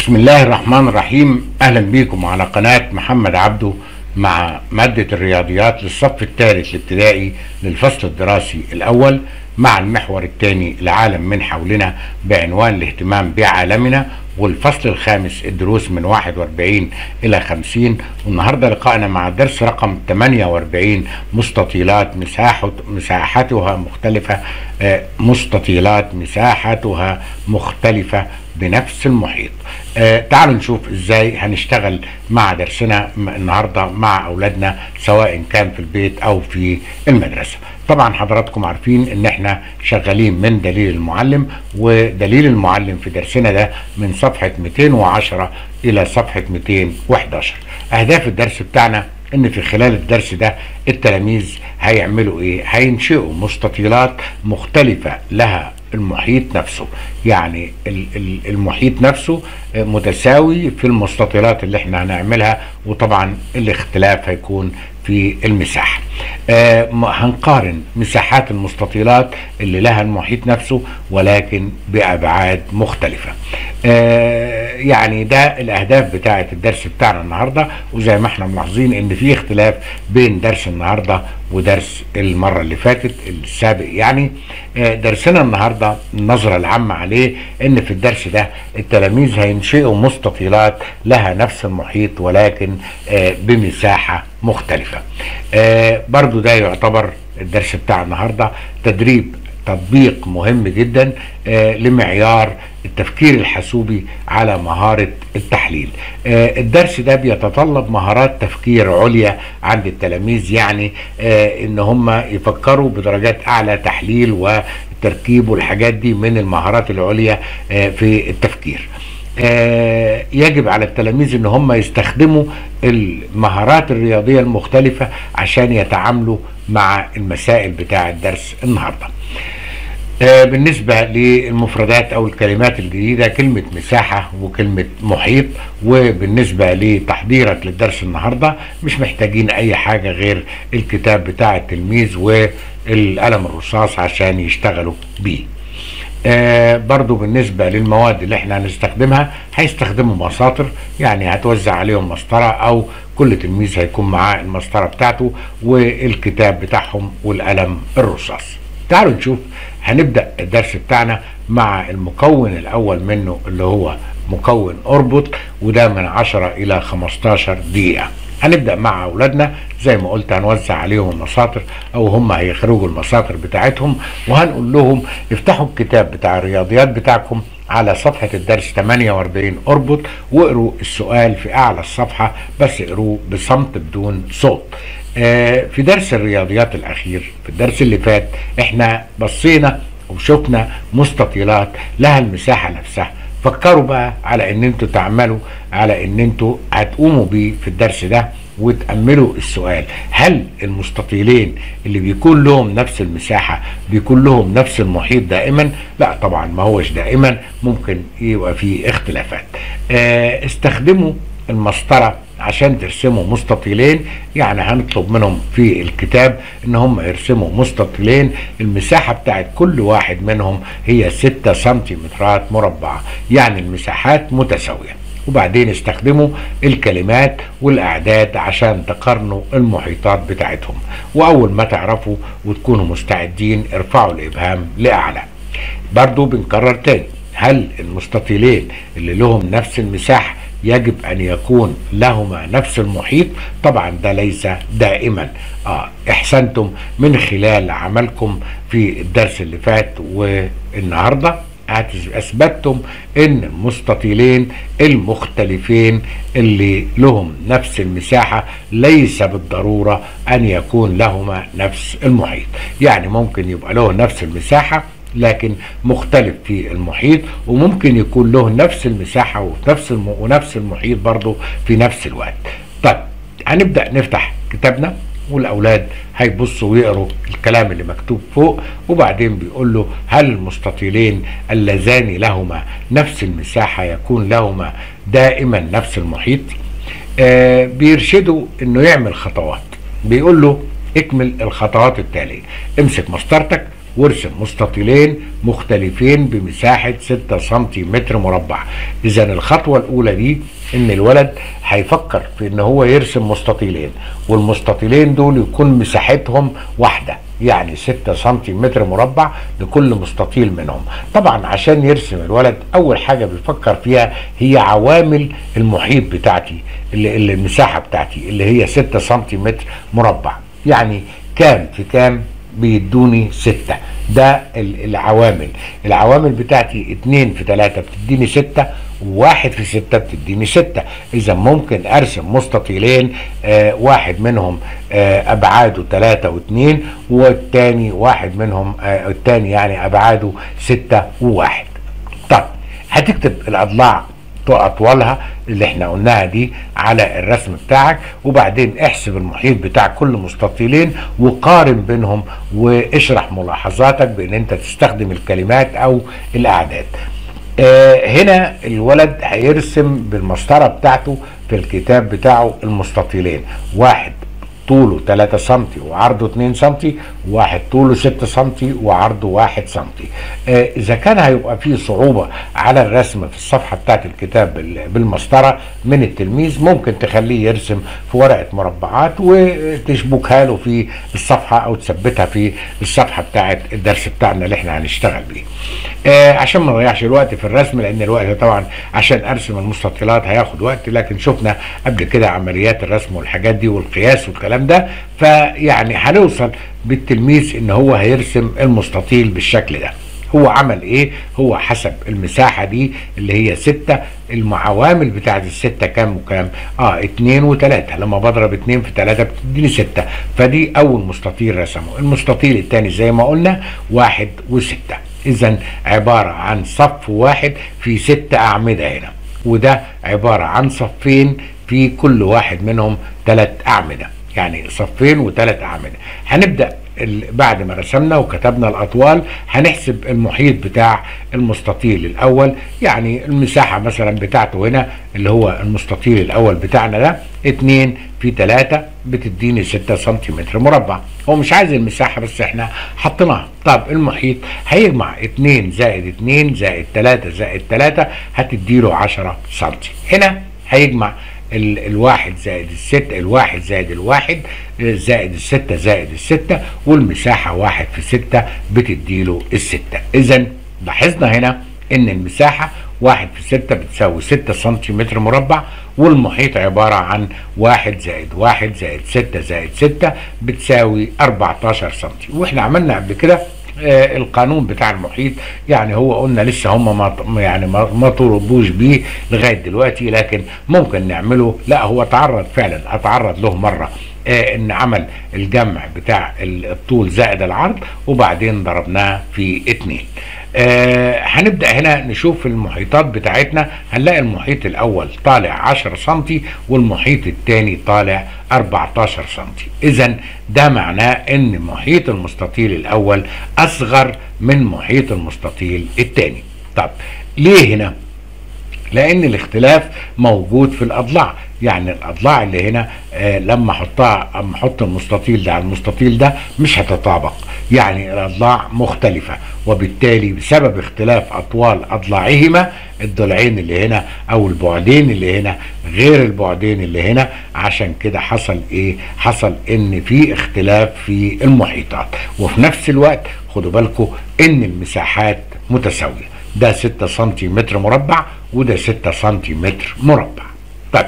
بسم الله الرحمن الرحيم اهلا بيكم على قناة محمد عبده مع مادة الرياضيات للصف الثالث الابتدائي للفصل الدراسي الاول مع المحور الثاني العالم من حولنا بعنوان الاهتمام بعالمنا والفصل الخامس الدروس من 41 الى 50 والنهارده لقائنا مع الدرس رقم 48 مستطيلات مساحة مساحتها مختلفة آه، مستطيلات مساحتها مختلفة بنفس المحيط آه تعالوا نشوف ازاي هنشتغل مع درسنا م- النهارده مع اولادنا سواء كان في البيت او في المدرسه طبعا حضراتكم عارفين ان احنا شغالين من دليل المعلم ودليل المعلم في درسنا ده من صفحه 210 الى صفحه 211 اهداف الدرس بتاعنا ان في خلال الدرس ده التلاميذ هيعملوا ايه هينشئوا مستطيلات مختلفه لها المحيط نفسه يعني ال- ال- المحيط نفسه متساوي في المستطيلات اللي احنا هنعملها وطبعا الاختلاف هيكون في المساحة آه م- هنقارن مساحات المستطيلات اللي لها المحيط نفسه ولكن بأبعاد مختلفة آه يعني ده الأهداف بتاعة الدرس بتاعنا النهاردة وزي ما احنا ملاحظين ان في اختلاف بين درس النهاردة ودرس المرة اللي فاتت السابق يعني آه درسنا النهاردة النظرة العامة عليه ان في الدرس ده التلاميذ هينشئوا مستطيلات لها نفس المحيط ولكن آه بمساحة مختلفة آه برضو ده يعتبر الدرس بتاع النهاردة تدريب تطبيق مهم جدا آه لمعيار التفكير الحاسوبي على مهارة التحليل آه الدرس ده بيتطلب مهارات تفكير عليا عند التلاميذ يعني آه ان هم يفكروا بدرجات اعلى تحليل وتركيب والحاجات دي من المهارات العليا آه في التفكير آه، يجب على التلاميذ ان هم يستخدموا المهارات الرياضيه المختلفه عشان يتعاملوا مع المسائل بتاع الدرس النهارده. آه، بالنسبة للمفردات أو الكلمات الجديدة كلمة مساحة وكلمة محيط وبالنسبة لتحضيرك للدرس النهاردة مش محتاجين أي حاجة غير الكتاب بتاع التلميذ والقلم الرصاص عشان يشتغلوا بيه آه برضو بالنسبة للمواد اللي احنا هنستخدمها هيستخدموا مساطر يعني هتوزع عليهم مسطرة او كل تلميذ هيكون معاه المسطرة بتاعته والكتاب بتاعهم والقلم الرصاص تعالوا نشوف هنبدأ الدرس بتاعنا مع المكون الاول منه اللي هو مكون اربط وده من 10 الى 15 دقيقة هنبدأ مع أولادنا زي ما قلت هنوزع عليهم المساطر أو هم هيخرجوا المساطر بتاعتهم وهنقول لهم افتحوا الكتاب بتاع الرياضيات بتاعكم على صفحة الدرس 48 اربط واقروا السؤال في أعلى الصفحة بس اقروه بصمت بدون صوت آه، في درس الرياضيات الأخير في الدرس اللي فات احنا بصينا وشفنا مستطيلات لها المساحة نفسها فكروا بقى على ان انتوا تعملوا على ان انتوا هتقوموا بيه في الدرس ده وتأملوا السؤال هل المستطيلين اللي بيكون لهم نفس المساحة بيكون لهم نفس المحيط دائما لا طبعا ما هوش دائما ممكن يبقى فيه اختلافات آه، استخدموا المسطرة عشان ترسموا مستطيلين يعني هنطلب منهم في الكتاب ان هم يرسموا مستطيلين المساحة بتاعت كل واحد منهم هي 6 سنتيمترات مربعة يعني المساحات متساوية وبعدين استخدموا الكلمات والاعداد عشان تقارنوا المحيطات بتاعتهم واول ما تعرفوا وتكونوا مستعدين ارفعوا الابهام لاعلى برضو بنكرر تاني هل المستطيلين اللي لهم نفس المساحة يجب أن يكون لهما نفس المحيط طبعا ده ليس دائما آه احسنتم من خلال عملكم في الدرس اللي فات والنهارده هتز- اثبتتم ان المستطيلين المختلفين اللي لهم نفس المساحه ليس بالضروره ان يكون لهما نفس المحيط يعني ممكن يبقى له نفس المساحه لكن مختلف في المحيط وممكن يكون له نفس المساحه ونفس الم... ونفس المحيط برضه في نفس الوقت طيب هنبدا نفتح كتابنا والاولاد هيبصوا ويقروا الكلام اللي مكتوب فوق وبعدين بيقول له هل المستطيلين اللذان لهما نفس المساحه يكون لهما دائما نفس المحيط آه بيرشدوا انه يعمل خطوات بيقول له اكمل الخطوات التاليه امسك مسطرتك وارسم مستطيلين مختلفين بمساحة 6 سنتيمتر مربع اذا الخطوة الاولى دي ان الولد هيفكر في ان هو يرسم مستطيلين والمستطيلين دول يكون مساحتهم واحدة يعني 6 سنتيمتر مربع لكل مستطيل منهم طبعا عشان يرسم الولد اول حاجة بيفكر فيها هي عوامل المحيط بتاعتي اللي, اللي المساحة بتاعتي اللي هي 6 سنتيمتر مربع يعني كام في كام بيدوني ستة ده العوامل العوامل بتاعتي اتنين في تلاتة بتديني ستة وواحد في ستة بتديني ستة اذا ممكن ارسم مستطيلين آه واحد منهم آه ابعاده تلاتة واتنين والتاني واحد منهم آه التاني يعني ابعاده ستة وواحد طب هتكتب الاضلاع اطولها اللي احنا قلناها دي على الرسم بتاعك وبعدين احسب المحيط بتاع كل مستطيلين وقارن بينهم واشرح ملاحظاتك بان انت تستخدم الكلمات او الاعداد آه هنا الولد هيرسم بالمسطرة بتاعته في الكتاب بتاعه المستطيلين واحد طوله 3 سم وعرضه 2 سم واحد طوله 6 سم وعرضه 1 سم آه اذا كان هيبقى فيه صعوبه على الرسم في الصفحه بتاعت الكتاب بالمسطره من التلميذ ممكن تخليه يرسم في ورقه مربعات وتشبكها له في الصفحه او تثبتها في الصفحه بتاعت الدرس بتاعنا اللي احنا هنشتغل بيه آه عشان ما نضيعش الوقت في الرسم لان الوقت طبعا عشان ارسم المستطيلات هياخد وقت لكن شفنا قبل كده عمليات الرسم والحاجات دي والقياس والكلام ده فيعني هنوصل بالتلميذ ان هو هيرسم المستطيل بالشكل ده هو عمل ايه هو حسب المساحة دي اللي هي ستة المعوامل بتاعت الستة كام وكام اه اتنين وتلاتة لما بضرب اتنين في تلاتة بتديني ستة فدي اول مستطيل رسمه المستطيل التاني زي ما قلنا واحد وستة اذا عبارة عن صف واحد في ست اعمدة هنا وده عبارة عن صفين في كل واحد منهم ثلاث اعمدة يعني صفين وثلاث اعمدة هنبدأ بعد ما رسمنا وكتبنا الاطوال هنحسب المحيط بتاع المستطيل الاول يعني المساحة مثلا بتاعته هنا اللي هو المستطيل الاول بتاعنا ده 2 في 3 بتديني 6 سنتيمتر مربع هو مش عايز المساحة بس احنا حطيناها طب المحيط هيجمع 2 زائد 2 زائد 3 زائد 3 هتديله 10 سنتي هنا هيجمع ال الواحد زائد الستة الواحد زائد الواحد زائد الستة زائد الستة والمساحة واحد في ستة بتديله الستة إذا لاحظنا هنا إن المساحة واحد في ستة بتساوي ستة سنتيمتر مربع والمحيط عبارة عن واحد زائد واحد زائد ستة زائد ستة بتساوي 14 سنتي واحنا عملنا قبل كده آه القانون بتاع المحيط يعني هو قلنا لسه هم ما يعني ما طلبوش بيه لغايه دلوقتي لكن ممكن نعمله لا هو تعرض فعلا اتعرض له مره آه ان عمل الجمع بتاع الطول زائد العرض وبعدين ضربناه في اتنين آه هنبدا هنا نشوف المحيطات بتاعتنا هنلاقي المحيط الاول طالع 10 سم والمحيط الثاني طالع 14 سم اذا ده معناه ان محيط المستطيل الاول اصغر من محيط المستطيل الثاني طب ليه هنا لان الاختلاف موجود في الاضلاع يعني الاضلاع اللي هنا آه لما احطها اما احط المستطيل ده على المستطيل ده مش هتطابق يعني الاضلاع مختلفه وبالتالي بسبب اختلاف اطوال اضلاعهما الضلعين اللي هنا او البعدين اللي هنا غير البعدين اللي هنا عشان كده حصل ايه حصل ان في اختلاف في المحيطات وفي نفس الوقت خدوا بالكم ان المساحات متساويه ده 6 سنتيمتر مربع وده 6 سنتيمتر مربع طيب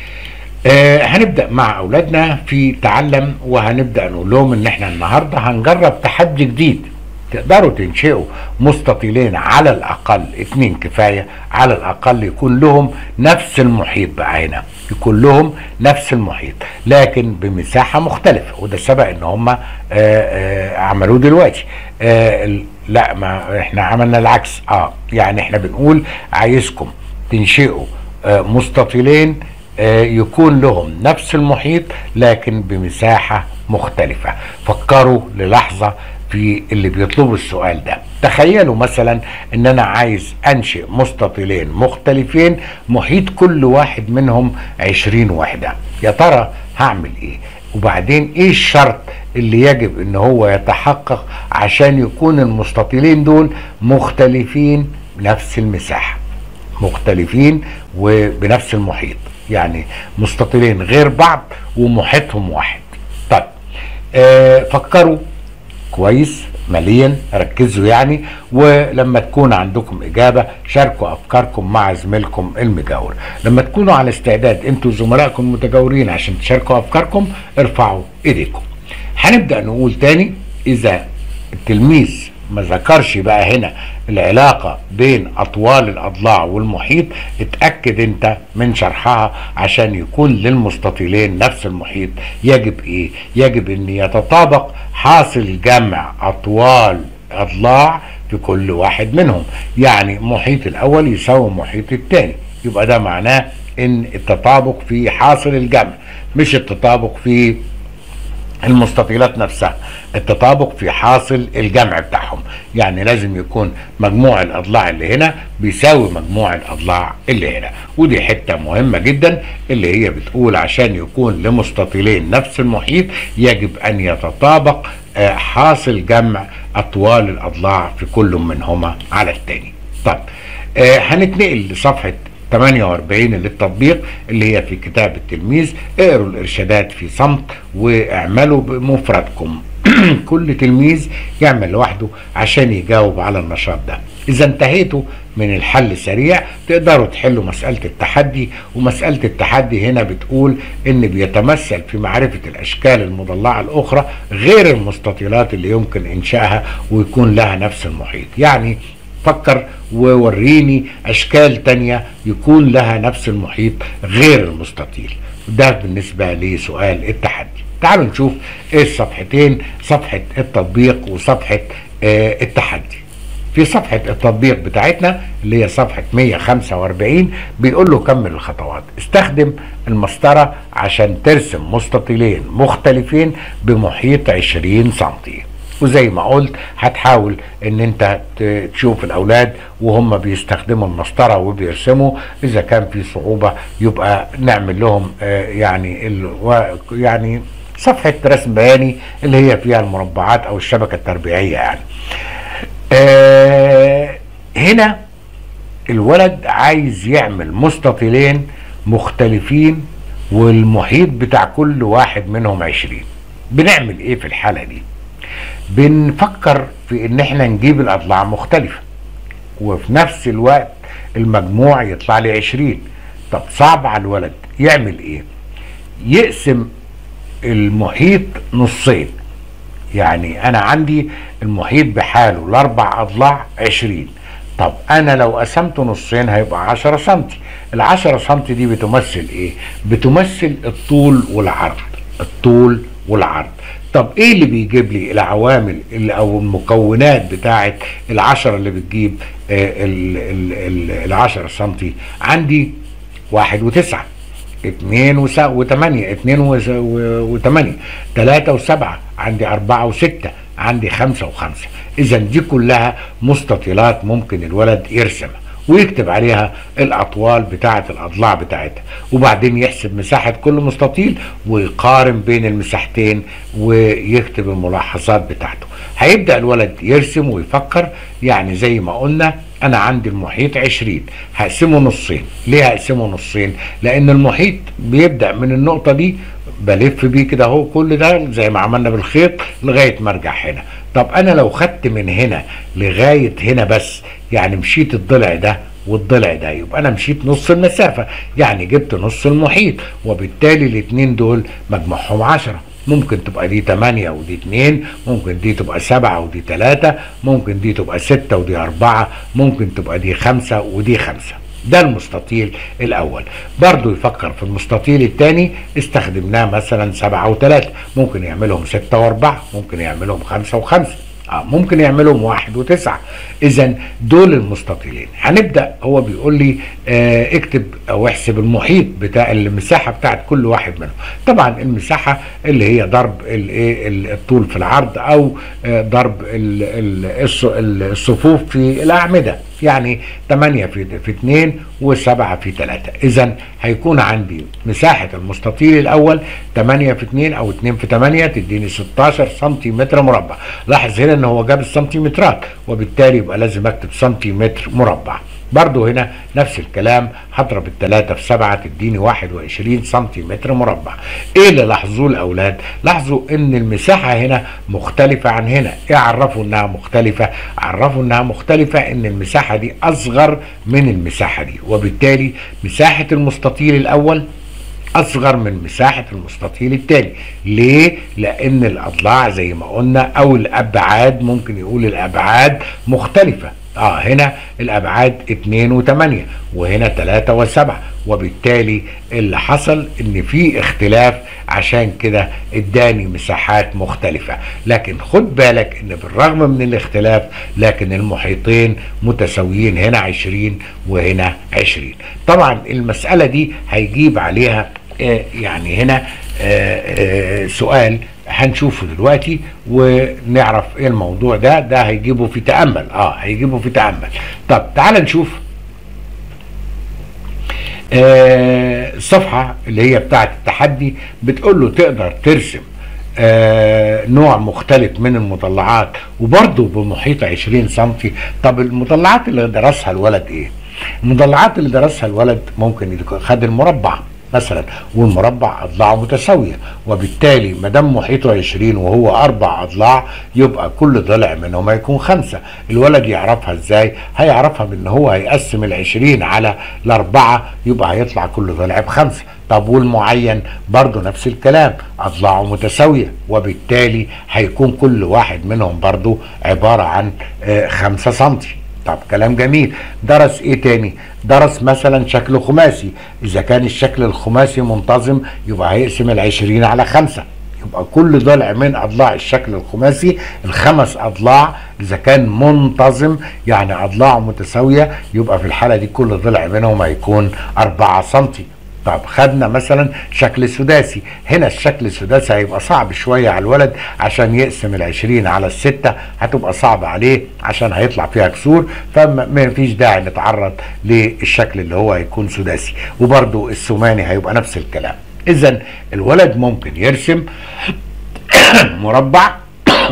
آه هنبدا مع اولادنا في تعلم وهنبدا نقول لهم ان احنا النهارده هنجرب تحدي جديد تقدروا تنشئوا مستطيلين على الاقل اتنين كفايه على الاقل يكون لهم نفس المحيط بقى هنا يكون لهم نفس المحيط لكن بمساحه مختلفه وده سبق ان هم عملوه دلوقتي آه لا ما احنا عملنا العكس اه يعني احنا بنقول عايزكم تنشئوا آه مستطيلين آه يكون لهم نفس المحيط لكن بمساحه مختلفه فكروا للحظه في اللي بيطلبوا السؤال ده تخيلوا مثلا ان انا عايز انشئ مستطيلين مختلفين محيط كل واحد منهم 20 وحدة يا ترى هعمل ايه وبعدين ايه الشرط اللي يجب ان هو يتحقق عشان يكون المستطيلين دول مختلفين بنفس المساحة مختلفين وبنفس المحيط يعني مستطيلين غير بعض ومحيطهم واحد طيب آه فكروا كويس ماليا ركزوا يعني ولما تكون عندكم اجابه شاركوا افكاركم مع زميلكم المجاور لما تكونوا على استعداد انتوا زملائكم المتجاورين عشان تشاركوا افكاركم ارفعوا ايديكم هنبدا نقول تاني اذا التلميذ ما ذكرش بقى هنا العلاقة بين أطوال الأضلاع والمحيط اتأكد أنت من شرحها عشان يكون للمستطيلين نفس المحيط يجب إيه؟ يجب أن يتطابق حاصل جمع أطوال أضلاع في كل واحد منهم يعني محيط الأول يساوي محيط الثاني يبقى ده معناه ان التطابق في حاصل الجمع مش التطابق في المستطيلات نفسها التطابق في حاصل الجمع بتاعهم يعني لازم يكون مجموع الاضلاع اللي هنا بيساوي مجموع الاضلاع اللي هنا ودي حته مهمه جدا اللي هي بتقول عشان يكون لمستطيلين نفس المحيط يجب ان يتطابق حاصل جمع اطوال الاضلاع في كل منهما على الثاني طيب هنتنقل لصفحه 48 للتطبيق اللي هي في كتاب التلميذ اقروا الارشادات في صمت واعملوا بمفردكم كل تلميذ يعمل لوحده عشان يجاوب على النشاط ده اذا انتهيتوا من الحل سريع تقدروا تحلوا مسألة التحدي ومسألة التحدي هنا بتقول ان بيتمثل في معرفة الاشكال المضلعة الاخرى غير المستطيلات اللي يمكن انشائها ويكون لها نفس المحيط يعني فكر ووريني اشكال تانية يكون لها نفس المحيط غير المستطيل ده بالنسبة لسؤال التحدي تعالوا نشوف ايه الصفحتين صفحة التطبيق وصفحة آه التحدي في صفحة التطبيق بتاعتنا اللي هي صفحة 145 بيقول له كمل الخطوات استخدم المسطرة عشان ترسم مستطيلين مختلفين بمحيط 20 سنتي وزي ما قلت هتحاول ان انت تشوف الاولاد وهم بيستخدموا المسطره وبيرسموا اذا كان في صعوبه يبقى نعمل لهم يعني يعني صفحه رسم بياني اللي هي فيها المربعات او الشبكه التربيعيه يعني هنا الولد عايز يعمل مستطيلين مختلفين والمحيط بتاع كل واحد منهم عشرين بنعمل ايه في الحاله دي بنفكر في ان احنا نجيب الاضلاع مختلفة وفي نفس الوقت المجموع يطلع لي عشرين طب صعب على الولد يعمل ايه يقسم المحيط نصين يعني انا عندي المحيط بحاله الاربع اضلاع عشرين طب انا لو قسمته نصين هيبقى عشرة سنتي العشرة سنتي دي بتمثل ايه بتمثل الطول والعرض الطول والعرض طب ايه اللي بيجيب لي العوامل اللي او المكونات بتاعه العشرة اللي بتجيب العشرة سنتي عندي واحد وتسعة اتنين وتمانية اتنين وتمانية تلاتة وسبعة عندي اربعة وستة عندي خمسة وخمسة اذا دي كلها مستطيلات ممكن الولد يرسمها ويكتب عليها الاطوال بتاعه الاضلاع بتاعتها وبعدين يحسب مساحه كل مستطيل ويقارن بين المساحتين ويكتب الملاحظات بتاعته هيبدا الولد يرسم ويفكر يعني زي ما قلنا انا عندي المحيط 20 هقسمه نصين ليه هقسمه نصين لان المحيط بيبدا من النقطه دي بلف بيه كده اهو كل ده زي ما عملنا بالخيط لغايه ما ارجع هنا طب انا لو خدت من هنا لغايه هنا بس يعني مشيت الضلع ده والضلع ده يبقى انا مشيت نص المسافه يعني جبت نص المحيط وبالتالي الاثنين دول مجموعهم 10 ممكن تبقى دي 8 ودي 2 ممكن دي تبقى 7 ودي 3 ممكن دي تبقى 6 ودي 4 ممكن تبقى دي 5 ودي 5 ده المستطيل الاول برضو يفكر في المستطيل الثاني استخدمناه مثلا سبعة وثلاثة ممكن يعملهم ستة واربعة ممكن يعملهم خمسة وخمسة آه ممكن يعملهم واحد وتسعة اذا دول المستطيلين هنبدا هو بيقول لي آه اكتب او احسب المحيط بتاع المساحه بتاعت كل واحد منهم طبعا المساحه اللي هي ضرب الايه الطول في العرض او آه ضرب ال ال الصفوف في الاعمده يعني 8 في في 2 و7 في 3 اذا هيكون عندي مساحه المستطيل الاول 8 في 2 او 2 في 8 تديني 16 سنتيمتر مربع لاحظ هنا ان هو جاب السنتيمترات وبالتالي يبقى لازم اكتب سنتيمتر مربع برضو هنا نفس الكلام هضرب التلاتة في سبعة تديني واحد وعشرين سنتيمتر مربع ايه اللي لاحظوه الاولاد لاحظوا ان المساحة هنا مختلفة عن هنا ايه عرفوا انها مختلفة عرفوا انها مختلفة ان المساحة دي اصغر من المساحة دي وبالتالي مساحة المستطيل الاول اصغر من مساحه المستطيل التالي ليه لان الاضلاع زي ما قلنا او الابعاد ممكن يقول الابعاد مختلفه اه هنا الابعاد 2 و8 وهنا 3 و7 وبالتالي اللي حصل ان في اختلاف عشان كده اداني مساحات مختلفة لكن خد بالك ان بالرغم من الاختلاف لكن المحيطين متساويين هنا 20 وهنا 20 طبعا المسألة دي هيجيب عليها آه يعني هنا آه آه سؤال هنشوفه دلوقتي ونعرف ايه الموضوع ده ده هيجيبه في تأمل اه هيجيبه في تأمل طب تعال نشوف آه الصفحة اللي هي بتاعت التحدي بتقول له تقدر ترسم آه نوع مختلف من المطلعات وبرضه بمحيط 20 سنتي طب المطلعات اللي درسها الولد ايه المطلعات اللي درسها الولد ممكن خد المربع مثلا والمربع اضلاعه متساويه وبالتالي ما دام محيطه 20 وهو اربع اضلاع يبقى كل ضلع منهما يكون خمسه الولد يعرفها ازاي هيعرفها بان هو هيقسم ال 20 على الاربعه يبقى هيطلع كل ضلع بخمسه طب والمعين برضه نفس الكلام اضلاعه متساويه وبالتالي هيكون كل واحد منهم برضه عباره عن خمسة سنتي طب كلام جميل درس ايه تاني درس مثلا شكل خماسي اذا كان الشكل الخماسي منتظم يبقى هيقسم العشرين على خمسة يبقى كل ضلع من اضلاع الشكل الخماسي الخمس اضلاع اذا كان منتظم يعني اضلاعه متساويه يبقى في الحاله دي كل ضلع منهم هيكون 4 سنتي طب خدنا مثلا شكل سداسي هنا الشكل السداسي هيبقى صعب شوية على الولد عشان يقسم العشرين على الستة هتبقى صعب عليه عشان هيطلع فيها كسور فما فيش داعي نتعرض للشكل اللي هو هيكون سداسي وبرده الثماني هيبقى نفس الكلام اذا الولد ممكن يرسم مربع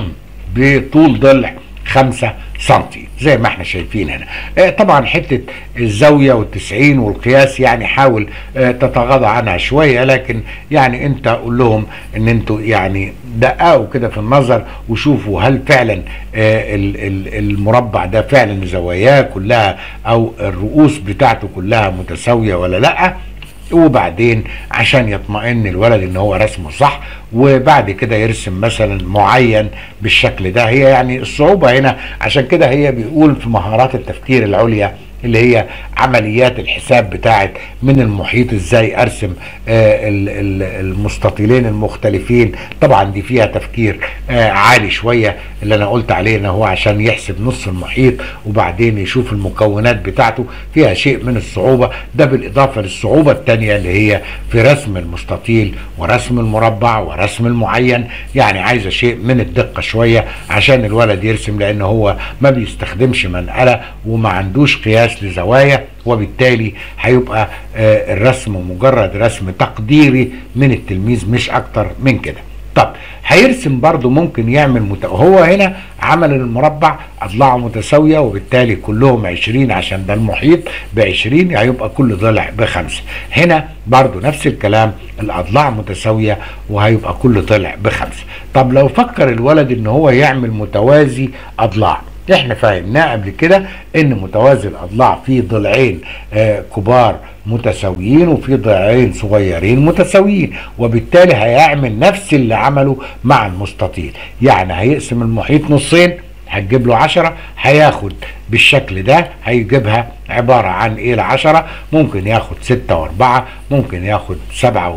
بطول ضلع خمسة سنتي زي ما احنا شايفين هنا اه طبعا حتة الزاوية والتسعين والقياس يعني حاول اه تتغاضى عنها شوية لكن يعني انت قول لهم ان انتوا يعني دققوا كده في النظر وشوفوا هل فعلا اه المربع ده فعلا زواياه كلها او الرؤوس بتاعته كلها متساوية ولا لأ وبعدين عشان يطمئن الولد ان هو رسمه صح وبعد كده يرسم مثلا معين بالشكل ده هي يعني الصعوبة هنا عشان كده هي بيقول في مهارات التفكير العليا اللي هي عمليات الحساب بتاعت من المحيط ازاي ارسم آه المستطيلين المختلفين طبعا دي فيها تفكير آه عالي شوية اللي انا قلت عليه ان هو عشان يحسب نص المحيط وبعدين يشوف المكونات بتاعته فيها شيء من الصعوبة ده بالاضافة للصعوبة التانية اللي هي في رسم المستطيل ورسم المربع ورسم المعين يعني عايزة شيء من الدقة شوية عشان الولد يرسم لان هو ما بيستخدمش منقلة وما عندوش قياس قياس لزوايا وبالتالي هيبقى آه الرسم مجرد رسم تقديري من التلميذ مش اكتر من كده طب هيرسم برضو ممكن يعمل مت... هو هنا عمل المربع اضلاعه متساويه وبالتالي كلهم 20 عشان ده المحيط ب 20 هيبقى كل ضلع بخمسه هنا برضو نفس الكلام الاضلاع متساويه وهيبقى كل ضلع بخمسه طب لو فكر الولد ان هو يعمل متوازي اضلاع احنا فهمناه قبل كده ان متوازي الاضلاع فيه ضلعين آه كبار متساويين وفي ضلعين صغيرين متساويين وبالتالي هيعمل نفس اللي عمله مع المستطيل يعني هيقسم المحيط نصين هتجيب له عشرة هياخد بالشكل ده هيجيبها عبارة عن ايه العشرة ممكن ياخد ستة واربعة ممكن ياخد سبعة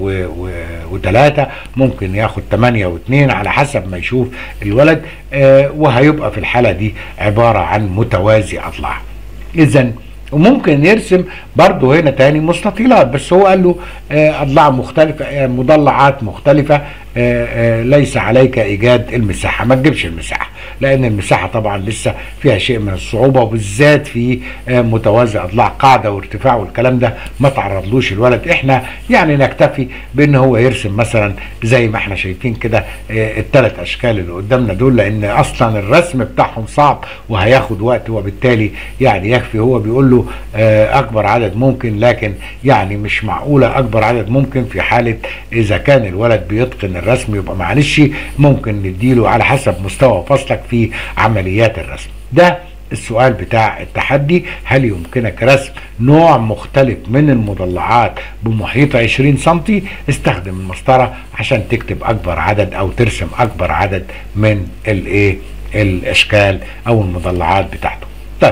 وثلاثة ممكن ياخد تمانية واثنين على حسب ما يشوف الولد آه وهيبقى في الحالة دي عبارة عن متوازي اضلاع اذا وممكن يرسم برضه هنا تاني مستطيلات بس هو قال له آه اضلاع مختلفة آه مضلعات مختلفة آه، ليس عليك ايجاد المساحه ما تجيبش المساحه لان المساحه طبعا لسه فيها شيء من الصعوبه وبالذات في متوازي اضلاع قاعده وارتفاع والكلام ده ما تعرضلوش الولد احنا يعني نكتفي بان هو يرسم مثلا زي ما احنا شايفين كده الثلاث اشكال اللي قدامنا دول لان اصلا الرسم بتاعهم صعب وهياخد وقت وبالتالي يعني يكفي هو بيقول له اكبر عدد ممكن لكن يعني مش معقوله اكبر عدد ممكن في حاله اذا كان الولد بيتقن الرسم يبقى معلش ممكن نديله على حسب مستوى فصلك في عمليات الرسم ده السؤال بتاع التحدي هل يمكنك رسم نوع مختلف من المضلعات بمحيط 20 سنتي استخدم المسطرة عشان تكتب اكبر عدد او ترسم اكبر عدد من الايه الاشكال او المضلعات بتاعته طيب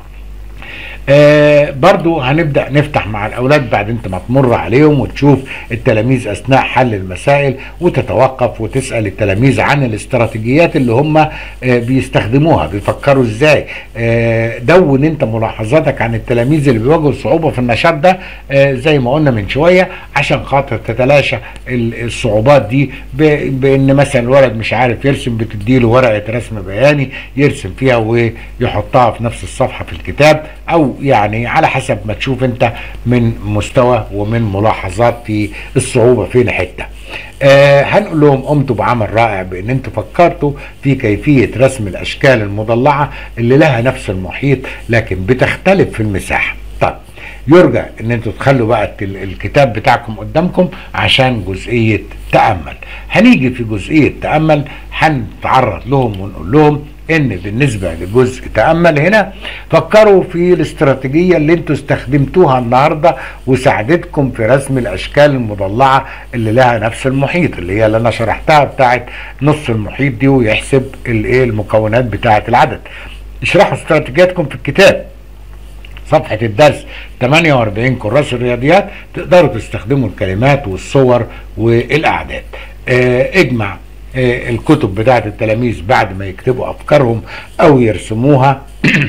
آه برضو هنبدأ نفتح مع الأولاد بعد انت ما تمر عليهم وتشوف التلاميذ أثناء حل المسائل وتتوقف وتسأل التلاميذ عن الاستراتيجيات اللي هم آه بيستخدموها بيفكروا ازاي آه دون انت ملاحظاتك عن التلاميذ اللي بيواجهوا صعوبة في النشاط ده آه زي ما قلنا من شوية عشان خاطر تتلاشى الصعوبات دي بان مثلا الولد مش عارف يرسم بتديله ورقة رسم بياني يرسم فيها ويحطها في نفس الصفحة في الكتاب او يعني على حسب ما تشوف انت من مستوى ومن ملاحظات في الصعوبة فين حتة آه هنقول لهم قمتوا بعمل رائع بان انتوا فكرتوا في كيفية رسم الاشكال المضلعة اللي لها نفس المحيط لكن بتختلف في المساحة طيب يرجى ان انتوا تخلوا بقى الكتاب بتاعكم قدامكم عشان جزئية تأمل هنيجي في جزئية تأمل هنتعرض لهم ونقول لهم ان بالنسبه لجزء تامل هنا فكروا في الاستراتيجيه اللي انتوا استخدمتوها النهارده وساعدتكم في رسم الاشكال المضلعه اللي لها نفس المحيط اللي هي اللي انا شرحتها بتاعت نص المحيط دي ويحسب الايه المكونات بتاعه العدد اشرحوا استراتيجياتكم في الكتاب صفحة الدرس 48 كراس الرياضيات تقدروا تستخدموا الكلمات والصور والأعداد اه اجمع الكتب بتاعت التلاميذ بعد ما يكتبوا افكارهم او يرسموها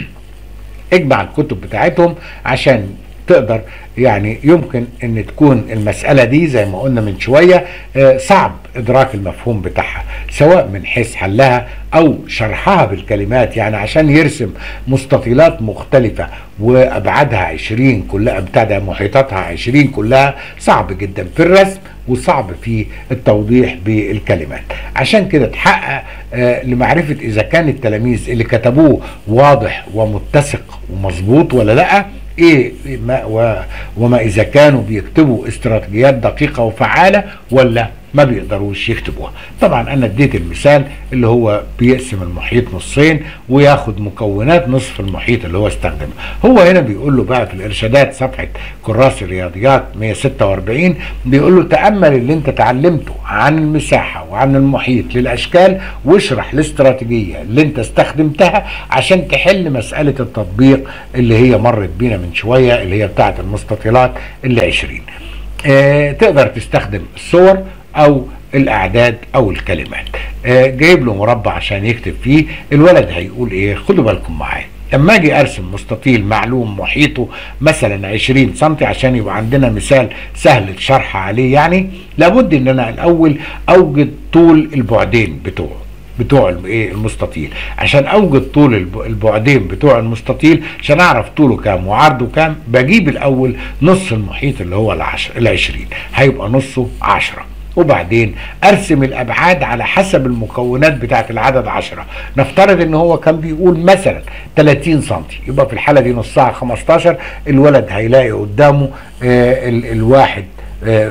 اجمع الكتب بتاعتهم عشان تقدر يعني يمكن ان تكون المسألة دي زي ما قلنا من شوية صعب ادراك المفهوم بتاعها سواء من حيث حلها او شرحها بالكلمات يعني عشان يرسم مستطيلات مختلفة وابعادها 20 كلها ابتدى محيطاتها 20 كلها صعب جدا في الرسم وصعب في التوضيح بالكلمات عشان كده تحقق آه لمعرفة اذا كان التلاميذ اللي كتبوه واضح ومتسق ومظبوط ولا لا ايه ما و وما اذا كانوا بيكتبوا استراتيجيات دقيقه وفعاله ولا ما بيقدروش يكتبوها طبعا انا اديت المثال اللي هو بيقسم المحيط نصين وياخد مكونات نصف المحيط اللي هو استخدمه هو هنا بيقول له بقى في الارشادات صفحه كراس الرياضيات 146 بيقول له تامل اللي انت اتعلمته عن المساحه وعن المحيط للاشكال واشرح الاستراتيجيه اللي انت استخدمتها عشان تحل مساله التطبيق اللي هي مرت بينا من شويه اللي هي بتاعه المستطيلات اللي 20 اه تقدر تستخدم الصور او الاعداد او الكلمات آه جايب له مربع عشان يكتب فيه الولد هيقول ايه خدوا بالكم معايا لما اجي ارسم مستطيل معلوم محيطه مثلا 20 سم عشان يبقى عندنا مثال سهل الشرح عليه يعني لابد ان انا الاول اوجد طول البعدين بتوعه بتوع الايه المستطيل عشان اوجد طول البعدين بتوع المستطيل عشان اعرف طوله كام وعرضه كام بجيب الاول نص المحيط اللي هو العشر العشرين هيبقى نصه عشرة وبعدين ارسم الابعاد على حسب المكونات بتاعت العدد 10 نفترض ان هو كان بيقول مثلا 30 سم يبقى في الحاله دي نصها 15 الولد هيلاقي قدامه آه ال الواحد آه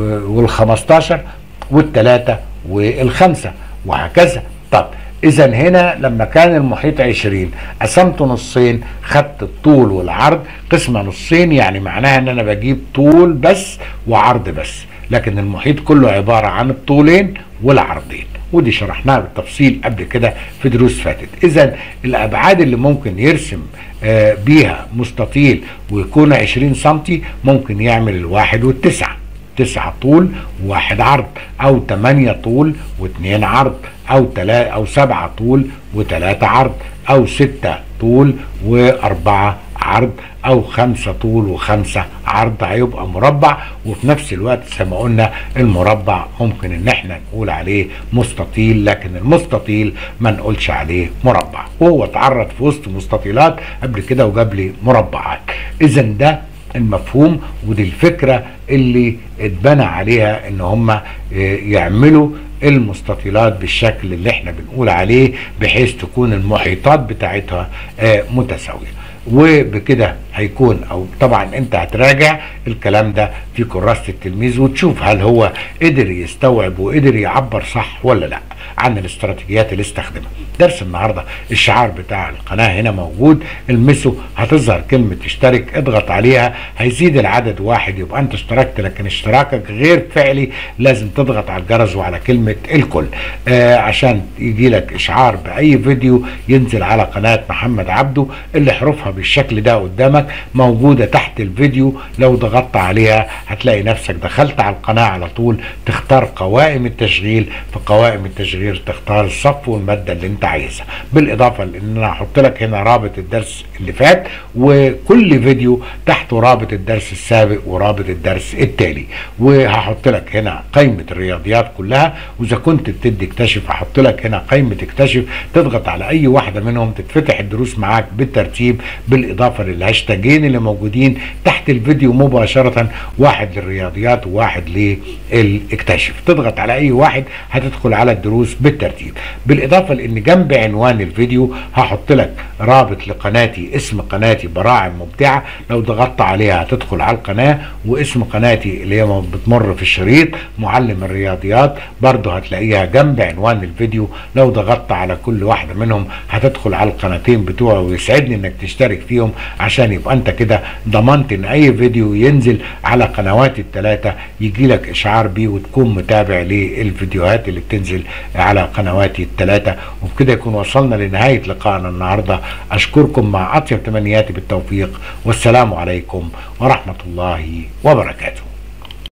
وال15 والثلاثه والخمسه وهكذا طب اذا هنا لما كان المحيط 20 قسمته نصين خدت الطول والعرض قسمه نصين يعني معناها ان انا بجيب طول بس وعرض بس لكن المحيط كله عبارة عن الطولين والعرضين ودي شرحناها بالتفصيل قبل كده في دروس فاتت اذا الابعاد اللي ممكن يرسم آه بيها مستطيل ويكون 20 سنتي ممكن يعمل الواحد والتسعة تسعة طول وواحد عرض او تمانية طول واثنين عرض او تلا او سبعة طول وثلاثة عرض او ستة طول واربعة عرض او خمسة طول وخمسة عرض هيبقى مربع وفي نفس الوقت زي ما قلنا المربع ممكن ان احنا نقول عليه مستطيل لكن المستطيل ما نقولش عليه مربع وهو اتعرض في وسط مستطيلات قبل كده وجاب لي مربعات اذا ده المفهوم ودي الفكرة اللي اتبنى عليها ان هم يعملوا المستطيلات بالشكل اللي احنا بنقول عليه بحيث تكون المحيطات بتاعتها متساويه وبكده هيكون او طبعا انت هتراجع الكلام ده في كراسه التلميذ وتشوف هل هو قدر يستوعب وقدر يعبر صح ولا لا عن الاستراتيجيات اللي استخدمها درس النهارده الشعار بتاع القناه هنا موجود المسه هتظهر كلمه اشترك اضغط عليها هيزيد العدد واحد يبقى انت اشتركت لكن اشتراكك غير فعلي لازم تضغط على الجرس وعلى كلمه الكل آه عشان يجي لك اشعار باي فيديو ينزل على قناه محمد عبده اللي حروفها بالشكل ده قدامك موجوده تحت الفيديو لو ضغطت عليها هتلاقي نفسك دخلت على القناه على طول تختار قوائم التشغيل في قوائم التشغيل تختار الصف والماده اللي انت عايزها بالاضافه لان انا هحط لك هنا رابط الدرس اللي فات وكل فيديو تحته رابط الدرس السابق ورابط الدرس التالي وهحط لك هنا قائمه الرياضيات كلها واذا كنت بتدي اكتشف هحط لك هنا قائمه اكتشف تضغط على اي واحده منهم تتفتح الدروس معاك بالترتيب بالاضافه للهاشتاجين اللي موجودين تحت الفيديو مباشره واحد للرياضيات وواحد للاكتشف تضغط على اي واحد هتدخل على الدروس بالترتيب بالاضافه لان جنب عنوان الفيديو هحط لك رابط لقناتي اسم قناتي براعم ممتعه لو ضغطت عليها هتدخل على القناه واسم قناتي اللي هي بتمر في الشريط معلم الرياضيات برضه هتلاقيها جنب عنوان الفيديو لو ضغطت على كل واحده منهم هتدخل على القناتين بتوعي ويسعدني انك تشترك فيهم عشان يبقى انت كده ضمنت ان اي فيديو ينزل على قنواتي الثلاثه يجي لك اشعار بيه وتكون متابع للفيديوهات اللي بتنزل على قنواتي الثلاثه وبكده يكون وصلنا لنهايه لقائنا النهارده اشكركم مع اطيب تمنياتي بالتوفيق والسلام عليكم ورحمه الله وبركاته